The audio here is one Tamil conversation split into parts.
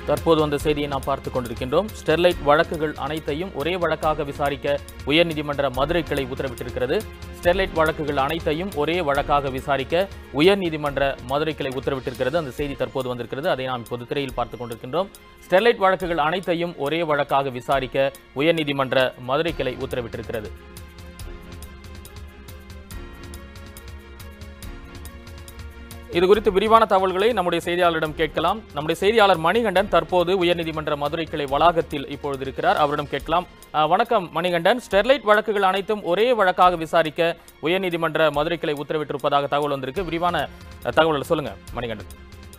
தற்போது வந்த செய்தியை நாம் பார்த்துக் கொண்டிருக்கின்றோம் ஸ்டெர்லைட் வழக்குகள் அனைத்தையும் ஒரே வழக்காக விசாரிக்க உயர்நீதிமன்ற மதுரை கிளை உத்தரவிட்டிருக்கிறது ஸ்டெர்லைட் வழக்குகள் அனைத்தையும் ஒரே வழக்காக விசாரிக்க உயர்நீதிமன்ற மதுரை கிளை உத்தரவிட்டிருக்கிறது அந்த செய்தி தற்போது வந்திருக்கிறது அதை நாம் இப்போது திரையில் பார்த்துக் கொண்டிருக்கின்றோம் ஸ்டெர்லைட் வழக்குகள் அனைத்தையும் ஒரே வழக்காக விசாரிக்க உயர்நீதிமன்ற மதுரை கிளை உத்தரவிட்டிருக்கிறது இது குறித்து விரிவான தகவல்களை நம்முடைய செய்தியாளரிடம் கேட்கலாம் நம்முடைய செய்தியாளர் மணிகண்டன் தற்போது உயர்நீதிமன்ற மதுரை கிளை வளாகத்தில் இப்பொழுது இருக்கிறார் அவரிடம் கேட்கலாம் அஹ், வணக்கம் மணிகண்டன் ஸ்டெர்லைட் வழக்குகள் அனைத்தும் ஒரே வழக்காக விசாரிக்க உயர்நீதிமன்ற மதுரை கிளை உத்தரவிட்டிருப்பதாக தகவல் வந்திருக்கு விரிவான அஹ், தகவல்களை சொல்லுங்க மணிகண்டன்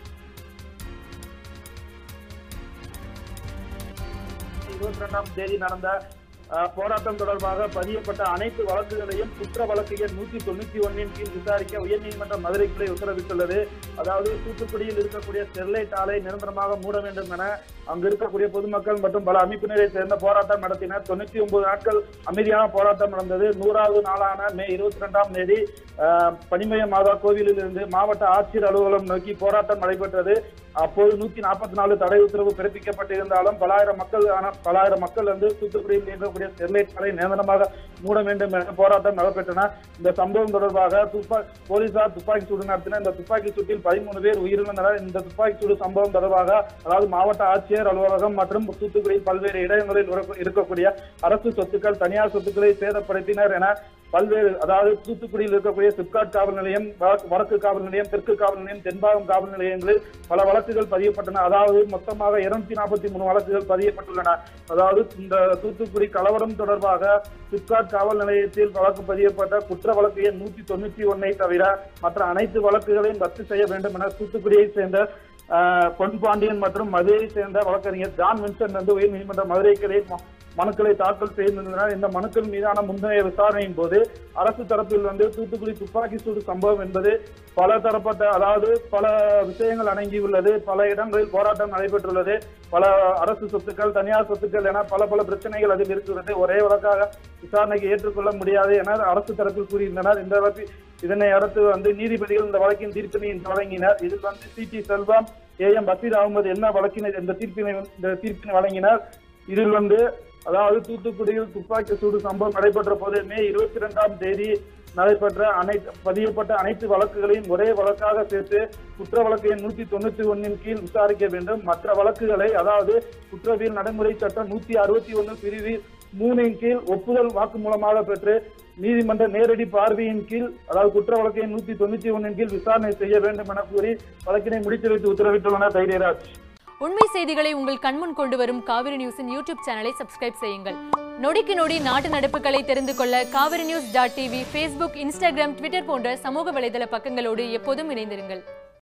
இருபத்தி ரெண்டாம் தேதி நடந்த அஹ், போராட்டம் தொடர்பாக பதியப்பட்ட அனைத்து வழக்குகளையும் குற்ற வழக்கு எண் நூத்தி தொண்ணூத்தி ஒன்னின் கீழ் விசாரிக்க உயர்நீதிமன்ற மதுரை கிளை உத்தரவிட்டுள்ளது அதாவது தூத்துக்குடியில் இருக்கக்கூடிய ஸ்டெர்லைட் ஆலை நிரந்தரமாக மூட வேண்டும் என அங்கு இருக்கக்கூடிய பொதுமக்கள் மற்றும் பல அமைப்பினரை சேர்ந்த போராட்டம் நடத்தினர் தொண்ணூத்தி ஒன்பது நாட்கள் அமைதியான போராட்டம் நடந்தது நூறாவது நாளான மே இருபத்தி ரெண்டாம் தேதி அஹ், பனிமய மாதா கோவிலில் இருந்து மாவட்ட ஆட்சியர் அலுவலகம் நோக்கி போராட்டம் நடைபெற்றது அப்போது நூத்தி நாற்பத்தி நாலு தடை உத்தரவு பிறப்பிக்கப்பட்டிருந்தாலும் பலாயிரம் மக்கள் ஆன பலாயிரம் மக்கள் வந்து தூத்துக்குடியில் இயங்கக்கூடிய ஸ்டெர்லைட் ஆலை நிரந்தரமாக மூட வேண்டும் என போராட்டம் நடைபெற்றன இந்த சம்பவம் தொடர்பாக துப்பா போலீசார் துப்பாக்கி சூடு நடத்தின இந்த துப்பாக்கி சூட்டில் பதிமூணு பேர் உயிரிழந்தனர் இந்த துப்பாக்கி சூடு சம்பவம் தொடர்பாக அதாவது மாவட்ட ஆட்சியர் அலுவலகம் மற்றும் தூத்துக்குடியில் பல்வேறு இடங்களில் இருக்க- இருக்கக்கூடிய அரசு சொத்துக்கள் தனியார் சொத்துக்களை சேதப்படுத்தினர் என பல்வேறு அதாவது தூத்துக்குடியில் இருக்கக்கூடிய சிப்காட் காவல் நிலையம் வடக்கு- வடக்கு காவல் நிலையம் தெற்கு காவல் நிலையம் தென்பாகம் காவல் நிலையங்களில் பல வழக்குகள் பதியப்பட்டன அதாவது மொத்தமாக இருநூத்தி நாற்பத்தி மூணு வழக்குகள் பதியப்பட்டுள்ளன அதாவது இந்த தூத்துக்குடி கலவரம் தொடர்பாக சிப்காட் காவல் நிலையத்தில் வழக்கு பதியப்பட்ட குற்ற வழக்கு எண் நூத்தி தொண்ணூத்தி ஒன்னை தவிர மற்ற அனைத்து வழக்குகளையும் ரத்து செய்ய வேண்டும் என தூத்துக்குடியை சேர்ந்த ஆஹ், பொன் பாண்டியன் மற்றும் மதுரையை சேர்ந்த வழக்கறிஞர் ஜான் வின்சென்ட் வந்து உயர்நீதிமன்ற மதுரை கிளை ம- மனுக்களை தாக்கல் செய்திருந்தனர் இந்த மனுக்கள் மீதான முந்தைய விசாரணையின் போது அரசு தரப்பில் வந்து தூத்துக்குடி துப்பாக்கி சூடு சம்பவம் என்பது பல தரப்பட்ட அதாவது பல விஷயங்கள் அடங்கியுள்ளது பல இடங்களில் போராட்டம் நடைபெற்றுள்ளது பல அரசு சொத்துக்கள் தனியார் சொத்துக்கள் என பல பல பிரச்சனைகள் அதில் இருக்கிறது ஒரே வழக்காக விசாரணைக்கு ஏற்றுக்கொள்ள முடியாது என அரசு தரப்பில் கூறியிருந்தனர் இந்த வழக்கு இதனை அடுத்து வந்து நீதிபதிகள் இந்த வழக்கின் தீர்ப்பினை வழங்கினர் இதில் வந்து C D Selvam A M Basheer Ahmed என்ன வழக்கினை இந்த தீர்ப்பினை இந்த தீர்ப்பினை வழங்கினர் இதில் வந்து அதாவது தூத்துக்குடியில் துப்பாக்கி சூடு சம்பவம் நடைபெற்ற போது மே இருபத்தி இரண்டாம் தேதி நடைபெற்ற அனைத்து பதியப்பட்ட அனைத்து வழக்குகளையும் ஒரே வழக்காக சேர்த்து குற்ற வழக்கு எண் நூத்தி தொண்ணூத்தி ஒன்னின் கீழ் விசாரிக்க வேண்டும் மற்ற வழக்குகளை அதாவது குற்றவியல் நடைமுறை சட்டம் நூத்தி அறுபத்தி ஒன்னு பிரிவு மூணின் கீழ் ஒப்புதல் வாக்குமூலமாக பெற்று நீதிமன்ற நேரடி பார்வையின் கீழ் அதாவது குற்ற வழக்கு எண் நூத்தி தொண்ணூத்தி ஒன்னின் கீழ் விசாரணை செய்ய வேண்டும் என கூறி வழக்கினை முடித்து வைத்து உத்தரவிட்டுள்ளனர் தைரியராஜ் உண்மை செய்திகளை உங்கள் கண்முன் கொண்டு வரும் காவிரி நியூஸின் யூடியூப் சேனலை சப்ஸ்கிரைப் செய்யுங்கள் நொடிக்கு நொடி நாட்டு நடப்புகளை தெரிந்து கொள்ள Kaveri news dot TV Facebook Instagram Twitter போன்ற சமூக வலைதள பக்கங்களோடு எப்போதும் இணைந்திருங்கள்